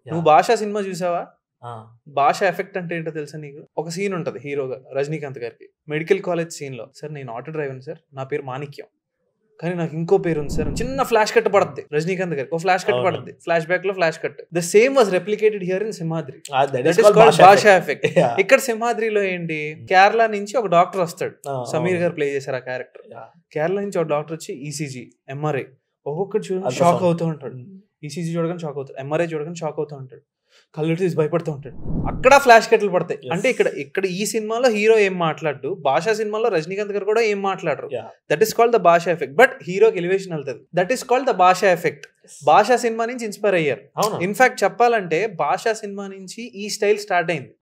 నువ్వు భాష సినిమా చూసావా ఆ, భాష ఎఫెక్ట్ అంటే ఏంటో తెలుసా నీకు ఒక సీన్ ఉంటది హీరోగా రజనీకాంత్ గారికి మెడికల్ కాలేజ్ సీన్ లో సార్ నేను ఆటో డ్రైవర్ సార్ నా పేరు మాణిక్యం కానీ నాకు ఇంకో పేరు ఉంది సార్ చిన్న ఫ్లాష్ కట్ పడుతుంది రజనీకాంత్ గారికి ఒక ఫ్లాష్ కట్ అవును. పడుతుంది ఫ్లాష్ బ్యాక్ లో flash cut the same was replicated here in Simhadri ఆ, that is that is called called Baasha Baasha effect. Effect Yeah. ఇక్కడ సింహాద్రిలో ఏంటి కేరళ నుంచి ఒక డాక్టర్ వస్తాడు ఆ, సమీర్ అవును. గారు ప్లే చేశారు ఆ క్యారెక్టర్ Yeah. కేరళ నుంచి ఒక డాక్టర్ వచ్చి ఈసీజీ ఎంఆర్ఐ ఒక్కొక్కటి చూడగానే Ultrasound. షాక్ అవుతూ ఉంటాడు ఈసీజీ చూడగానే షాక్ అవుతాడు ఎంఆర్ఐ చూడగానే షాక్ అవుతూ ఉంటాడు కళ్ళు తీసి భయపడుతూ ఉంటాడు అక్కడ ఫ్లాష్ కట్లు పడతాయి Yes. అంటే ఇక్కడ ఇక్కడ ఈ సినిమాలో హీరో ఏం మాట్లాడు భాషా సినిమాలో రజనీకాంత్ గారు కూడా ఏం మాట్లాడరు Yeah. That is called the Baasha effect but హీరోకి ఎలివేషన్ వెళ్తుంది that is called the Baasha effect Baasha cinema నుంచి ఇన్స్పైర్ అయ్యారు అవును ఇన్ఫాక్ట్ చెప్పాలంటే భాషా సినిమా నుంచి ఈ స్టైల్ స్టార్ట్ అయింది